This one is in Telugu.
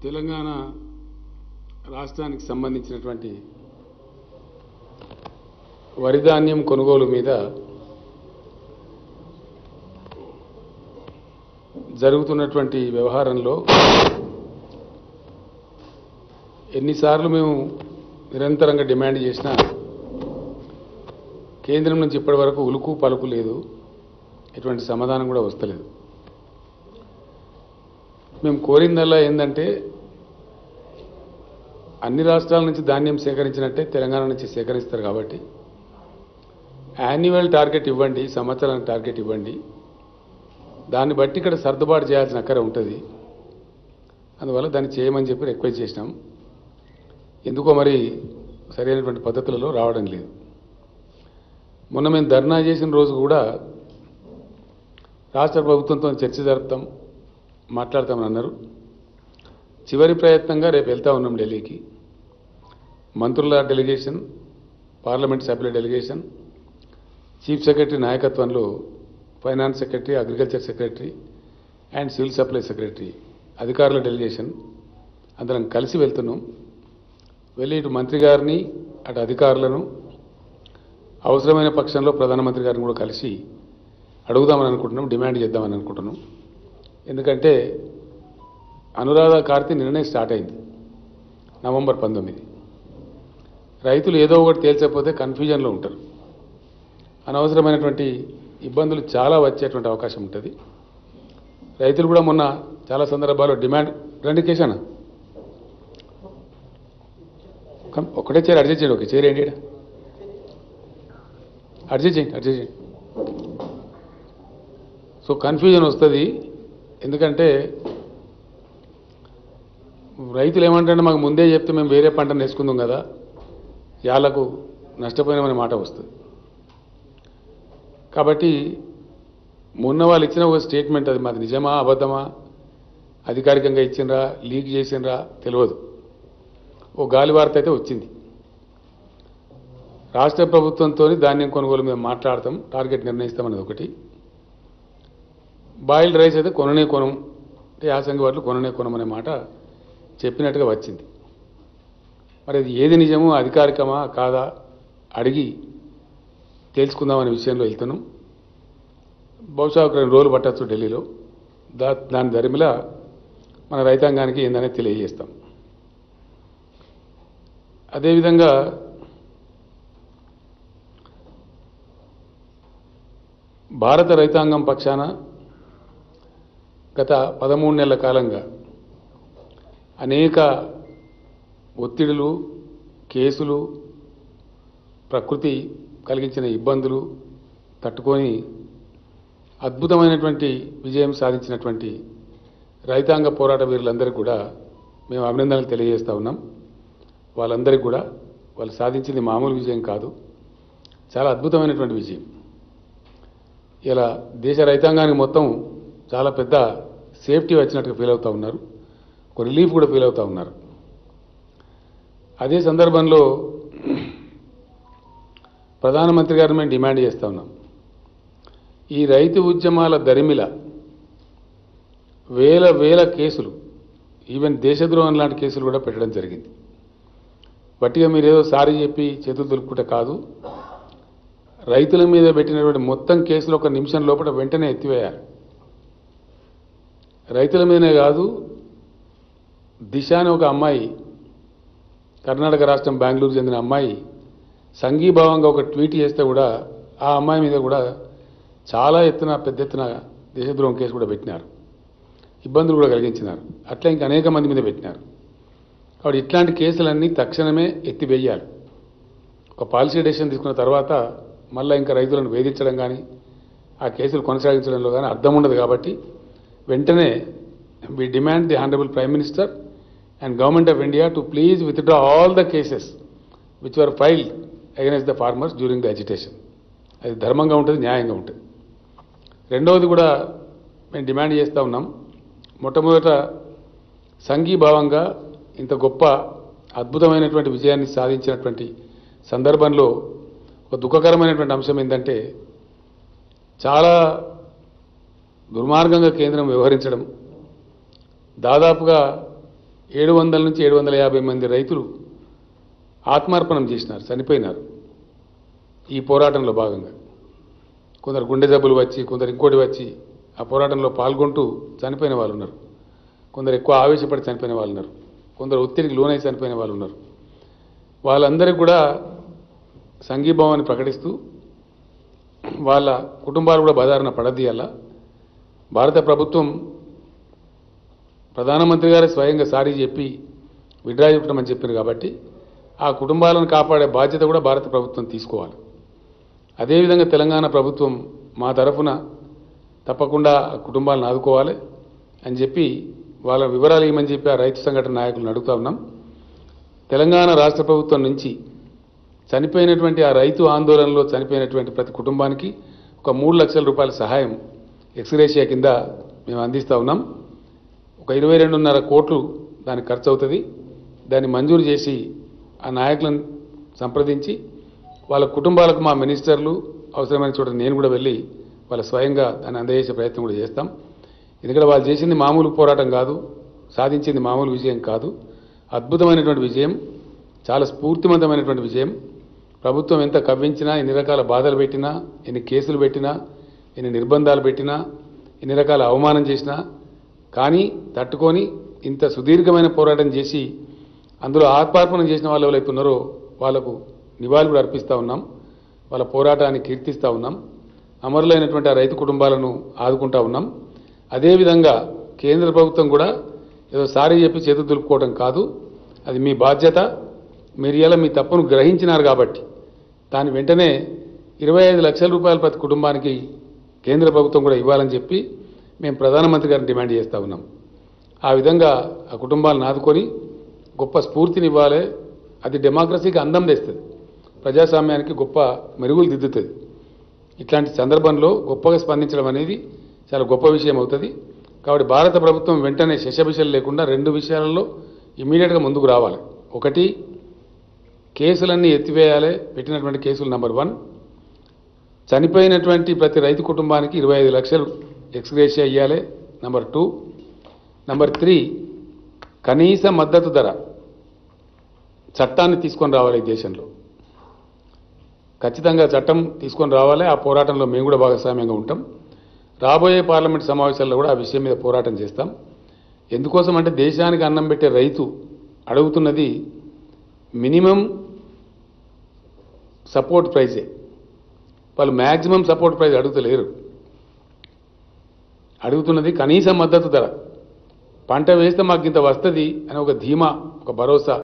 తెలంగాణ రాష్ట్రానికి సంబంధించినటువంటి వరి ధాన్యం కొనుగోలు మీద జరుగుతున్నటువంటి వ్యవహారంలో ఎన్నిసార్లు మేము నిరంతరంగా డిమాండ్ చేసినా కేంద్రం నుంచి ఇప్పటి వరకు ఉలుకు పలుకు లేదు ఎటువంటి సమాధానం కూడా వస్తలేదు మేము కోరిందల్లా ఏంటంటే అన్ని రాష్ట్రాల నుంచి ధాన్యం సేకరించినట్టే తెలంగాణ నుంచి సేకరిస్తారు కాబట్టి యాన్యువల్ టార్గెట్ ఇవ్వండి సంవత్సరానికి టార్గెట్ ఇవ్వండి దాన్ని బట్టి ఇక్కడ సర్దుబాటు చేయాల్సిన అక్కర ఉంటుంది అందువల్ల దాన్ని చేయమని చెప్పి రిక్వెస్ట్ చేసినాం ఎందుకో మరి సరైనటువంటి పద్ధతులలో రావడం లేదు మొన్న మేము ధర్నా చేసిన రోజు కూడా రాష్ట్ర ప్రభుత్వంతో చర్చ జరుపుతాం మాట్లాడతామని అన్నారు చివరి ప్రయత్నంగా రేపు వెళ్తా ఉన్నాం ఢిల్లీకి మంత్రుల డెలిగేషన్ పార్లమెంట్ సభ్యుల డెలిగేషన్ చీఫ్ సెక్రటరీ నాయకత్వంలో finance secretary agriculture secretary and civil supply secretary అధికారుల డెలిగేషన్ అందరం కలిసి వెళ్తున్నాం వెళ్ళి ఇటు మంత్రి గారిని అటు అధికారులను అవసరమైన పక్షంలో ప్రధానమంత్రి గారిని కూడా కలిసి అడుగుదామని అనుకుంటున్నాం డిమాండ్ చేద్దామని అనుకుంటున్నాం ఎందుకంటే అనురాధ కార్తీ నిన్ననే స్టార్ట్ అయింది నవంబర్ పంతొమ్మిది రైతులు ఏదో ఒకటి తేల్చకపోతే కన్ఫ్యూజన్లో ఉంటారు అనవసరమైనటువంటి ఇబ్బందులు చాలా వచ్చేటువంటి అవకాశం ఉంటుంది రైతులు కూడా మొన్న చాలా సందర్భాల్లో డిమాండ్ రండి కేశానా కమ్ ఒకటే చీర అడ్జస్ట్ చేయండి ఒక చీర ఏంటి ఈడ? అడ్జస్ట్ చేయండి అడ్జస్ట్ చేయండి సో కన్ఫ్యూజన్ వస్తుంది ఎందుకంటే రైతులు ఏమంటారంటే మాకు ముందే చెప్తే మేము వేరే పంటను వేసుకుందాం కదా యాళ్లకు నష్టపోయినామనే మాట వస్తుంది కాబట్టి మొన్న వాళ్ళు ఇచ్చిన ఒక స్టేట్మెంట్ అది మాది నిజమా అబద్ధమా అధికారికంగా ఇచ్చిండ్రా లీక్ చేసిండ్రా తెలియదు ఓ గాలి వార్త అయితే వచ్చింది రాష్ట్ర ప్రభుత్వంతో ధాన్యం కొనుగోలు మీద మాట్లాడతాం టార్గెట్ నిర్ణయిస్తాం అనేది ఒకటి బాయిల్డ్ రైస్ అయితే కొననే కొనం అంటే యాసంగి వాటిలో కొననే కొనం అనే మాట చెప్పినట్టుగా వచ్చింది మరి అది ఏది నిజమో అధికారికమా కాదా అడిగి తెలుసుకుందామనే విషయంలో వెళ్తున్నాం బహుశా ఒక రెండు రోజులు పట్టచ్చు ఢిల్లీలో దా దాని ధరిమిల మన రైతాంగానికి ఏందనేది తెలియజేస్తాం అదేవిధంగా భారత రైతాంగం పక్షాన గత పదమూడు నెలల కాలంగా అనేక ఒత్తిడులు కేసులు ప్రకృతి కలిగించిన ఇబ్బందులు తట్టుకొని అద్భుతమైనటువంటి విజయం సాధించినటువంటి రైతాంగ పోరాట వీరులందరికీ కూడా మేము అభినందనలు తెలియజేస్తా ఉన్నాం వాళ్ళందరికీ కూడా వాళ్ళు సాధించింది మామూలు విజయం కాదు చాలా అద్భుతమైనటువంటి విజయం ఇలా దేశ రైతాంగానికి మొత్తం చాలా పెద్ద సేఫ్టీ వచ్చినట్టుగా ఫీల్ అవుతూ ఉన్నారు ఒక రిలీఫ్ కూడా ఫీల్ అవుతూ ఉన్నారు అదే సందర్భంలో ప్రధానమంత్రి గారిని మేము డిమాండ్ చేస్తూ ఉన్నాం ఈ రైతు ఉద్యమాల దరిమిల వేల వేల కేసులు ఈవెన్ దేశద్రోహం లాంటి కేసులు కూడా పెట్టడం జరిగింది బట్టిగా మీరు ఏదో సారీ చెప్పి చేతులు దులుపుకుంటే కాదు రైతుల మీద పెట్టినటువంటి మొత్తం కేసులు ఒక నిమిషం లోపల వెంటనే ఎత్తివేయాలి రైతుల మీదనే కాదు దిశ అని ఒక అమ్మాయి కర్ణాటక రాష్ట్రం బెంగళూరు చెందిన అమ్మాయి సంఘీభావంగా ఒక ట్వీట్ చేస్తే కూడా ఆ అమ్మాయి మీద కూడా చాలా ఎత్తున పెద్ద ఎత్తున దేశద్రోహం కేసు కూడా పెట్టినారు ఇబ్బందులు కూడా కలిగించినారు అట్లా ఇంకా అనేక మంది మీద పెట్టినారు కాబట్టి ఇట్లాంటి కేసులన్నీ తక్షణమే ఎత్తివేయాలి ఒక పాలసీ డెసిషన్ తీసుకున్న తర్వాత మళ్ళీ ఇంకా రైతులను వేధించడం కానీ ఆ కేసులు కొనసాగించడంలో కానీ అర్థం ఉండదు కాబట్టి వెంటనే we demand the honourable prime minister and government of India to please withdraw all the cases which were filed against the farmers during the agitation అది ధర్మంగా ఉంటుంది న్యాయంగా ఉంటుంది రెండవది కూడా మేము డిమాండ్ చేస్తూ ఉన్నాం మొట్టమొదట సంఘీభావంగా ఇంత గొప్ప అద్భుతమైనటువంటి విజయాన్ని సాధించినటువంటి సందర్భంలో ఒక దుఃఖకరమైనటువంటి అంశం ఏంటంటే చాలా దుర్మార్గంగా కేంద్రం వ్యవహరించడం దాదాపుగా ఏడు వందల నుంచి ఏడు వందల యాభై మంది రైతులు ఆత్మార్పణం చేసినారు చనిపోయినారు ఈ పోరాటంలో భాగంగా కొందరు గుండె జబ్బులు వచ్చి కొందరు ఇంకోటి వచ్చి ఆ పోరాటంలో పాల్గొంటూ చనిపోయిన వాళ్ళు ఉన్నారు కొందరు ఎక్కువ ఆవేశపడి చనిపోయిన వాళ్ళు ఉన్నారు కొందరు ఒత్తిడికి లోనై చనిపోయిన వాళ్ళు ఉన్నారు వాళ్ళందరికీ కూడా సంఘీభావాన్ని ప్రకటిస్తూ వాళ్ళ కుటుంబాలు కూడా బదారణ పడదీయాల భారత ప్రభుత్వం ప్రధానమంత్రి గారు స్వయంగా సారీ చెప్పి విడ్రా చెప్పమని చెప్పారు కాబట్టి ఆ కుటుంబాలను కాపాడే బాధ్యత కూడా భారత ప్రభుత్వం తీసుకోవాలి అదేవిధంగా తెలంగాణ ప్రభుత్వం మా తరఫున తప్పకుండా ఆ కుటుంబాలను ఆదుకోవాలి అని చెప్పి వాళ్ళ వివరాలు ఇవ్వమని చెప్పి ఆ రైతు సంఘటన నాయకులను అడుగుతా ఉన్నాం తెలంగాణ రాష్ట్ర ప్రభుత్వం నుంచి చనిపోయినటువంటి ఆ రైతు ఆందోళనలో చనిపోయినటువంటి ప్రతి కుటుంబానికి ఒక మూడు లక్షల రూపాయల సహాయం ఎక్స్గ్రేషియా కింద మేము అందిస్తూ ఉన్నాం ఒక ఇరవై రెండున్నర కోట్లు దానికి ఖర్చు అవుతుంది దాన్ని మంజూరు చేసి ఆ నాయకులను సంప్రదించి వాళ్ళ కుటుంబాలకు మా మినిస్టర్లు అవసరమైన చోట నేను కూడా వెళ్ళి వాళ్ళ స్వయంగా దాన్ని అందజేసే ప్రయత్నం కూడా చేస్తాం ఎందుకంటే వాళ్ళు చేసింది మామూలు పోరాటం కాదు సాధించింది మామూలు విజయం కాదు అద్భుతమైనటువంటి విజయం చాలా స్ఫూర్తివంతమైనటువంటి విజయం ప్రభుత్వం ఎంత కవ్వించినా ఎన్ని రకాల బాధలు పెట్టినా ఎన్ని కేసులు పెట్టినా ఎన్ని నిర్బంధాలు పెట్టినా ఎన్ని రకాల అవమానం చేసినా కానీ తట్టుకొని ఇంత సుదీర్ఘమైన పోరాటం చేసి అందులో ఆత్మార్పణం చేసిన వాళ్ళు ఎవరైతే ఉన్నారో వాళ్ళకు నివాళులు కూడా అర్పిస్తూ ఉన్నాం వాళ్ళ పోరాటాన్ని కీర్తిస్తూ ఉన్నాం అమరులైనటువంటి ఆ రైతు కుటుంబాలను ఆదుకుంటా ఉన్నాం అదేవిధంగా కేంద్ర ప్రభుత్వం కూడా ఏదో సారీ చెప్పి చేతులు దులుపుకోవడం కాదు అది మీ బాధ్యత మీరు ఇలా మీ తప్పును గ్రహించినారు కాబట్టి దాని వెంటనే ఇరవై ఐదు లక్షల రూపాయల ప్రతి కుటుంబానికి కేంద్ర ప్రభుత్వం కూడా ఇవ్వాలని చెప్పి మేము ప్రధానమంత్రి గారిని డిమాండ్ చేస్తూ ఉన్నాం ఆ విధంగా ఆ కుటుంబాలను ఆదుకొని గొప్ప స్ఫూర్తిని ఇవ్వాలి అది డెమోక్రసీకి అందం తెస్తుంది ప్రజాస్వామ్యానికి గొప్ప మెరుగులు దిద్దుతుంది ఇట్లాంటి సందర్భంలో గొప్పగా స్పందించడం అనేది చాలా గొప్ప విషయం అవుతుంది కాబట్టి భారత ప్రభుత్వం వెంటనే శశబిషలు లేకుండా రెండు విషయాలలో ఇమీడియట్గా ముందుకు రావాలి ఒకటి కేసులన్నీ ఎత్తివేయాలి పెట్టినటువంటి కేసులు నెంబర్ వన్ చనిపోయినటువంటి ప్రతి రైతు కుటుంబానికి ఇరవై ఐదు లక్షలు ఎక్స్గ్రేషియా ఇవ్వాలి నెంబర్ టూ నెంబర్ త్రీ కనీస మద్దతు ధర చట్టాన్ని తీసుకొని రావాలి ఈ దేశంలో ఖచ్చితంగా చట్టం తీసుకొని రావాలి ఆ పోరాటంలో మేము కూడా భాగస్వామ్యంగా ఉంటాం రాబోయే పార్లమెంట్ సమావేశాల్లో కూడా ఆ విషయం మీద పోరాటం చేస్తాం ఎందుకోసం అంటే దేశానికి అన్నం పెట్టే రైతు అడుగుతున్నది మినిమం సపోర్ట్ ప్రైజే వాళ్ళు మ్యాక్సిమం సపోర్ట్ ప్రైజ్ అడుగుతలేరు అడుగుతున్నది కనీస మద్దతు ధర పంట వేస్తే మాకు ఇంత వస్తుంది అని ఒక ధీమా ఒక భరోసా